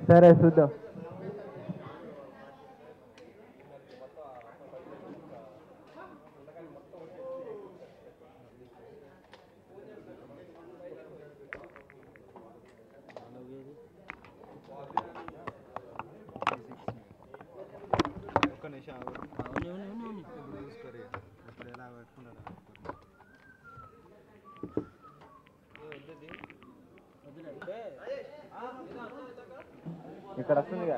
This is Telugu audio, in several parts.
సరే చూద్దాం ఒక్క నిమిషం ఆగు. ఇప్పుడు చూసుకోరు ఇక. ఇప్పుడు ఎలా పెట్టుకుంటారు ఇక్కడ వస్తుందిగా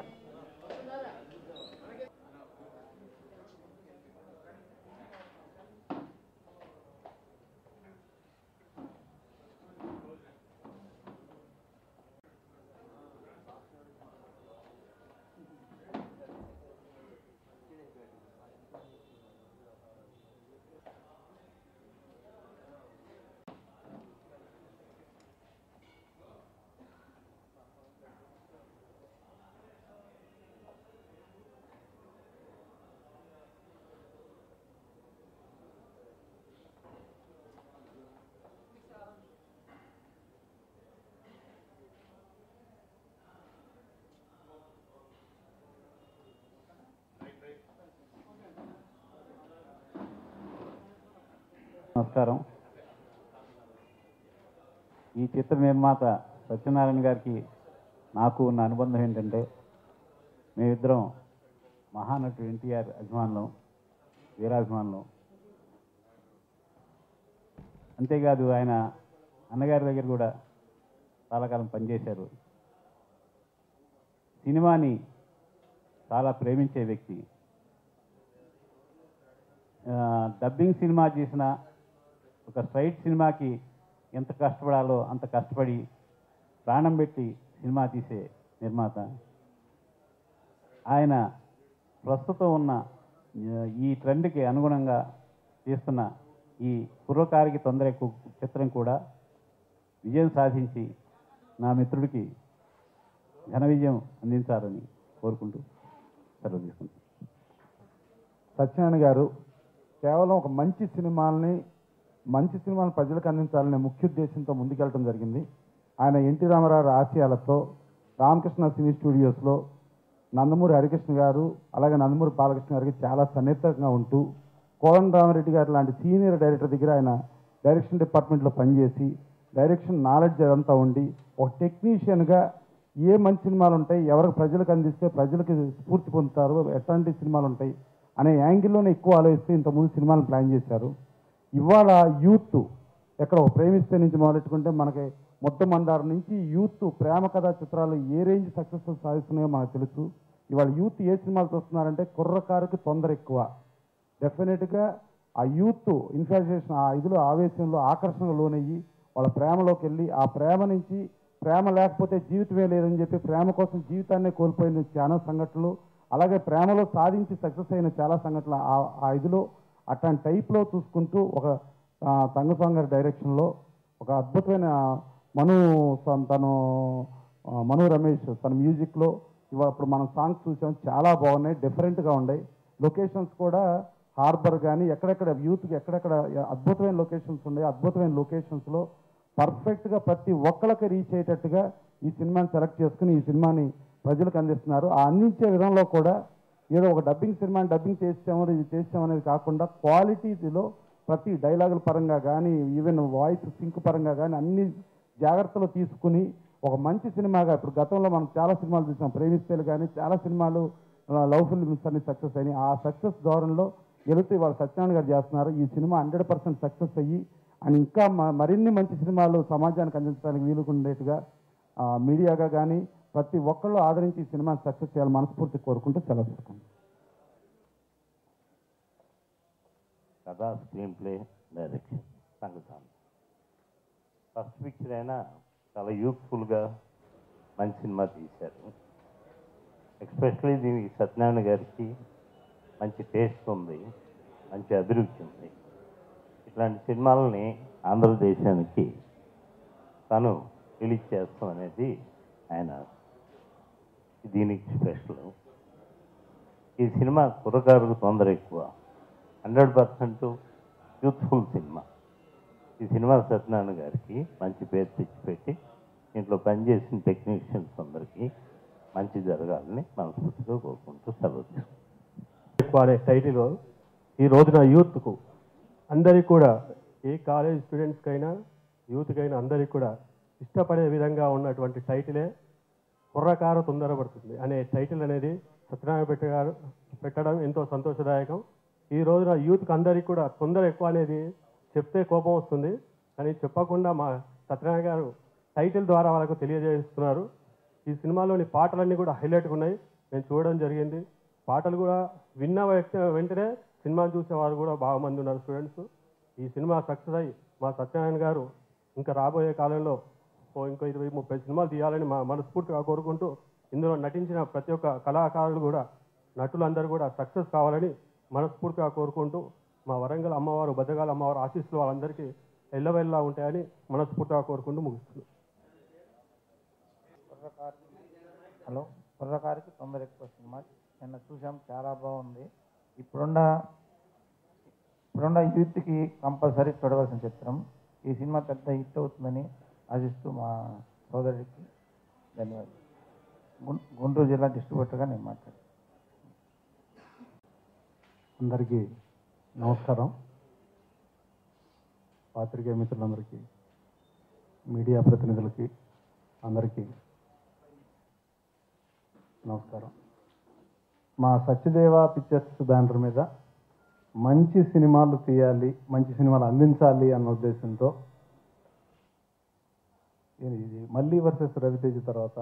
నమస్కారం ఈ చిత్ర నిర్మాత సత్యనారాయణ గారికి నాకు ఉన్న అనుబంధం ఏంటంటే మేమిద్దరం మహానటుడు ఎన్టీఆర్ అభిమానులం వీరాభిమానులం అంతేకాదు ఆయన అన్నగారి దగ్గర కూడా చాలా కాలం పనిచేశారు సినిమాని చాలా ప్రేమించే వ్యక్తి ఆ, డబ్బింగ్ సినిమా చేసిన ఒక స్ట్రైట్ సినిమాకి ఎంత కష్టపడాలో అంత కష్టపడి ప్రాణం పెట్టి సినిమా తీసే నిర్మాత ఆయన ప్రస్తుతం ఉన్న ఆ, ఈ ట్రెండ్కి అనుగుణంగా తీస్తున్న ఈ కుర్రకారికి తొందర ఎక్కువ చిత్రం కూడా విజయం సాధించి నా మిత్రుడికి ఘన విజయం అందించాలని కోరుకుంటూ సెలవు తీసుకుంటాను సత్యనారాయణ గారు కేవలం ఒక మంచి సినిమాల్ని మంచి సినిమాలను ప్రజలకు అందించాలనే ముఖ్య ఉద్దేశంతో ముందుకెళ్ళడం జరిగింది ఆయన ఎన్టీ రామారావు ఆశయాలతో రామకృష్ణ సినీ స్టూడియోస్లో నందమూరి హరికృష్ణ గారు అలాగే నందమూరి బాలకృష్ణ గారికి చాలా సన్నిహితంగా ఉంటూ కోదండ రామరెడ్డి గారు లాంటి సీనియర్ డైరెక్టర్ దగ్గర ఆయన డైరెక్షన్ డిపార్ట్మెంట్లో పనిచేసి డైరెక్షన్ నాలెడ్జ్ అదంతా ఉండి ఒక టెక్నీషియన్గా ఏ మంచి సినిమాలు ఉంటాయి ఎవరికి ప్రజలకు అందిస్తే ప్రజలకు స్ఫూర్తి పొందుతారు ఎట్లాంటి సినిమాలు ఉంటాయి అనే యాంగిల్లోనే ఎక్కువ ఆలోచిస్తే ఇంతకుముందు సినిమాలను ప్లాన్ చేశారు ఇవాళ యూత్ ఎక్కడ ఒక ప్రేమిస్తే నుంచి మొదలెట్టుకుంటే మనకి మొట్టమందారు నుంచి యూత్ ప్రేమ కథా చిత్రాలు ఏ రేంజ్ సక్సెస్ఫుల్ సాధిస్తున్నాయో మనకు తెలుసు ఇవాళ యూత్ ఏ సినిమాలు చూస్తున్నారంటే కుర్రకారుకి తొందర ఎక్కువ డెఫినెట్గా ఆ యూత్ ఇన్ఫాక్చుయేషన్ ఆ ఇదిలో ఆవేశంలో ఆకర్షణకు లోనయ్యి వాళ్ళ ప్రేమలోకి వెళ్ళి ఆ ప్రేమ నుంచి ప్రేమ లేకపోతే జీవితమే లేదని చెప్పి ప్రేమ కోసం జీవితాన్నే కోల్పోయిన చాలా సంఘటనలు అలాగే ప్రేమలో సాధించి సక్సెస్ అయిన చాలా సంఘటనలు ఆ- ఆ ఇదిలో అట్లాంటి టైప్లో చూసుకుంటూ ఒక ఆ, తంగస్వామి గారి డైరెక్షన్లో ఒక అద్భుతమైన మను సం- తను ఆ, మను రమేష్ తన మ్యూజిక్లో ఇవాళ ఇప్పుడు మనం సాంగ్స్ చూసాం చాలా బాగున్నాయి డిఫరెంట్గా ఉన్నాయి లొకేషన్స్ కూడా హార్బర్ కానీ ఎక్కడెక్కడ యూత్కి ఎక్కడెక్కడ అద్భుతమైన లొకేషన్స్ ఉన్నాయి అద్భుతమైన లొకేషన్స్లో పర్ఫెక్ట్గా ప్రతి ఒక్కళ్ళకి రీచ్ అయ్యేటట్టుగా ఈ సినిమాని సెలెక్ట్ చేసుకుని ఈ సినిమాని ప్రజలకు అందిస్తున్నారు ఆ అందించే విధంలో కూడా ఏదో ఒక డబ్బింగ్ సినిమాని డబ్బింగ్ చేసాము ఇది చేసాము అనేది కాకుండా క్వాలిటీలో ప్రతి డైలాగుల పరంగా కానీ ఈవెన్ వాయిస్ సింక్ పరంగా కానీ అన్ని జాగ్రత్తలు తీసుకుని ఒక మంచి సినిమాగా ఇప్పుడు గతంలో మనం చాలా సినిమాలు చూసాం ప్రేమిస్తేలు కానీ చాలా సినిమాలు లవ్ ఫిల్మ్స్ అన్ని సక్సెస్ అయినాయి ఆ సక్సెస్ ధోరణిలో గెలుతూ వాళ్ళు సత్యనారాయణ గారు చేస్తున్నారు ఈ సినిమా హండ్రెడ్ పర్సెంట్ సక్సెస్ అయ్యి అండ్ ఇంకా మ- మరిన్ని మంచి సినిమాలు సమాజానికి అందించడానికి వీలుకుండేట్టుగా ఆ, మీడియాగా కానీ ప్రతి ఒక్కళ్ళు ఆదరించి ఈ సినిమాని సక్సెస్ చేయాలని మనస్ఫూర్తి కోరుకుంటూ సెలవు తీసుకుంటాం కథ స్క్రీన్ ప్లే డైరెక్షన్ సంగతం ఫస్ట్ పిక్చర్ అయినా చాలా యూత్ఫుల్గా మంచి సినిమా తీశారు ఎస్పెషలీ దీనికి సత్యనారాయణ గారికి మంచి టేస్ట్ ఉంది మంచి అభిరుచి ఉంది ఇట్లాంటి సినిమాలని ఆంధ్రదేశానికి తను రిలీజ్ చేస్తాం అనేది ఆయన దీనికి స్పెషల్ ఈ సినిమా కుర్రకారుకు తొందర ఎక్కువ హండ్రెడ్ పర్సెంట్ యూత్ఫుల్ సినిమా ఈ సినిమా సత్యనారాయణ గారికి మంచి పేరు తెచ్చిపెట్టి ఇంట్లో పనిచేసిన టెక్నీషియన్స్ అందరికీ మంచి జరగాలని మనస్ఫూర్తిగా కోరుకుంటూ సెలవు తీసుకుంటాను ఎక్కువ అనే టైటిల్ ఈ రోజున యూత్కు అందరికీ కూడా ఏ కాలేజ్ స్టూడెంట్స్కైనా యూత్కైనా అందరికీ కూడా ఇష్టపడే విధంగా ఉన్నటువంటి టైటిలే కుర్రకారు తొందరపడుతుంది అనే టైటిల్ అనేది సత్యనారాయణ పెట్ట గారు పెట్టడం ఎంతో సంతోషదాయకం ఈ రోజున యూత్కి అందరికీ కూడా తొందర ఎక్కువ అనేది చెప్తే కోపం వస్తుంది కానీ చెప్పకుండా మా సత్యనారాయణ గారు టైటిల్ ద్వారా వాళ్ళకు తెలియజేస్తున్నారు ఈ సినిమాలోని పాటలన్నీ కూడా హైలైట్గా ఉన్నాయి నేను చూడడం జరిగింది పాటలు కూడా విన్న వ్యక్తి వెంటనే సినిమాను చూసేవారు కూడా బాగా మంది ఉన్నారు స్టూడెంట్స్ ఈ సినిమా సక్సెస్ అయ్యి మా సత్యనారాయణ గారు ఇంకా రాబోయే కాలంలో ఓ ఇంకో ఇరవై ముప్పై సినిమాలు తీయాలని మా మనస్ఫూర్తిగా కోరుకుంటూ ఇందులో నటించిన ప్రతి ఒక్క కళాకారులు కూడా నటులందరూ కూడా సక్సెస్ కావాలని మనస్ఫూర్తిగా కోరుకుంటూ మా వరంగల్ అమ్మవారు భద్రకాల అమ్మవారు ఆశీస్సులు వాళ్ళందరికీ ఎల్లవెల్లా ఉంటాయని మనస్ఫూర్తిగా కోరుకుంటూ ముగిస్తున్నాను హలో కుర్రకారికి తొందర ఎక్కువ సినిమా నిన్న చూసాం చాలా బాగుంది ఇప్పుడున్న ఇప్పుడున్న యూత్కి కంపల్సరీ చూడవలసిన చిత్రం ఈ సినిమా పెద్ద హిట్ అవుతుందని ఆశిస్తూ మా సోదరుడికి ధన్యవాదాలు గుం- గుంటూరు జిల్లా డిస్ట్రిబ్యూటర్గా నేను మాట్లాడాను అందరికీ నమస్కారం పాత్రికేయ మిత్రులందరికీ మీడియా ప్రతినిధులకి అందరికీ నమస్కారం మా సత్యదేవ పిక్చర్స్ బ్యానర్ మీద మంచి సినిమాలు తీయాలి మంచి సినిమాలు అందించాలి అన్న ఉద్దేశంతో ఇది ఇది మళ్ళీ వర్సెస్ రవితేజ తర్వాత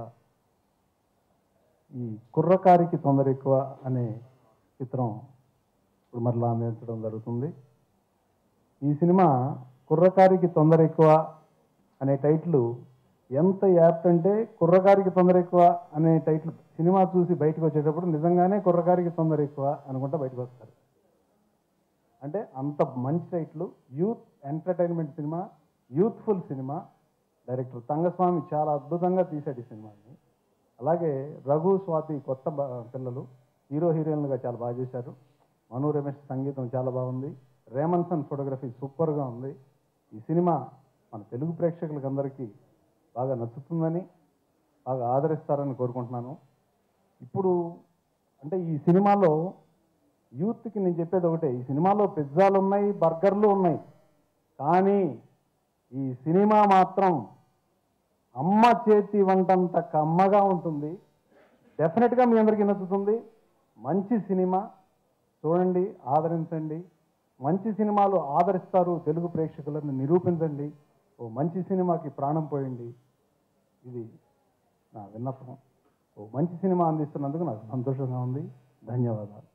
ఈ కుర్రకారికి తొందర ఎక్కువ అనే చిత్రం ఇప్పుడు మరలా అందించడం జరుగుతుంది ఈ సినిమా కుర్రకారికి తొందర ఎక్కువ అనే టైటిల్ ఎంత యాప్ట్ అంటే కుర్రకారికి తొందర ఎక్కువ అనే టైటిల్ సినిమా చూసి బయటకు వచ్చేటప్పుడు నిజంగానే కుర్రకారికి తొందర ఎక్కువ అనుకుంటా బయటకు వస్తారు అంటే అంత మంచి టైటిల్ యూత్ ఎంటర్టైన్మెంట్ సినిమా యూత్ఫుల్ సినిమా డైరెక్టర్ తంగస్వామి చాలా అద్భుతంగా తీశాడు ఈ సినిమాని అలాగే రఘు స్వాతి కొత్త బ- పిల్లలు హీరో హీరోయిన్లుగా చాలా బాగా చేశారు మను రమేష్ సంగీతం చాలా బాగుంది రేమన్సన్ ఫోటోగ్రఫీ సూపర్గా ఉంది ఈ సినిమా మన తెలుగు ప్రేక్షకులకు అందరికీ బాగా నచ్చుతుందని బాగా ఆదరిస్తారని కోరుకుంటున్నాను ఇప్పుడు అంటే ఈ సినిమాలో యూత్కి నేను చెప్పేది ఒకటే ఈ సినిమాలో పిజ్జాలు ఉన్నాయి బర్గర్లు ఉన్నాయి కానీ ఈ సినిమా మాత్రం అమ్మ చేతి వంటంత కమ్మగా ఉంటుంది డెఫినెట్గా మీ అందరికీ నచ్చుతుంది మంచి సినిమా చూడండి ఆదరించండి మంచి సినిమాలు ఆదరిస్తారు తెలుగు ప్రేక్షకులను నిరూపించండి ఓ మంచి సినిమాకి ప్రాణం పోయండి ఇది నా విన్నపం ఓ మంచి సినిమా అందిస్తున్నందుకు నాకు సంతోషంగా ఉంది ధన్యవాదాలు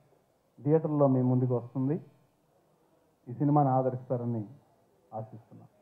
థియేటర్లో మీ ముందుకు వస్తుంది ఈ సినిమాని ఆదరిస్తారని ఆశిస్తున్నాను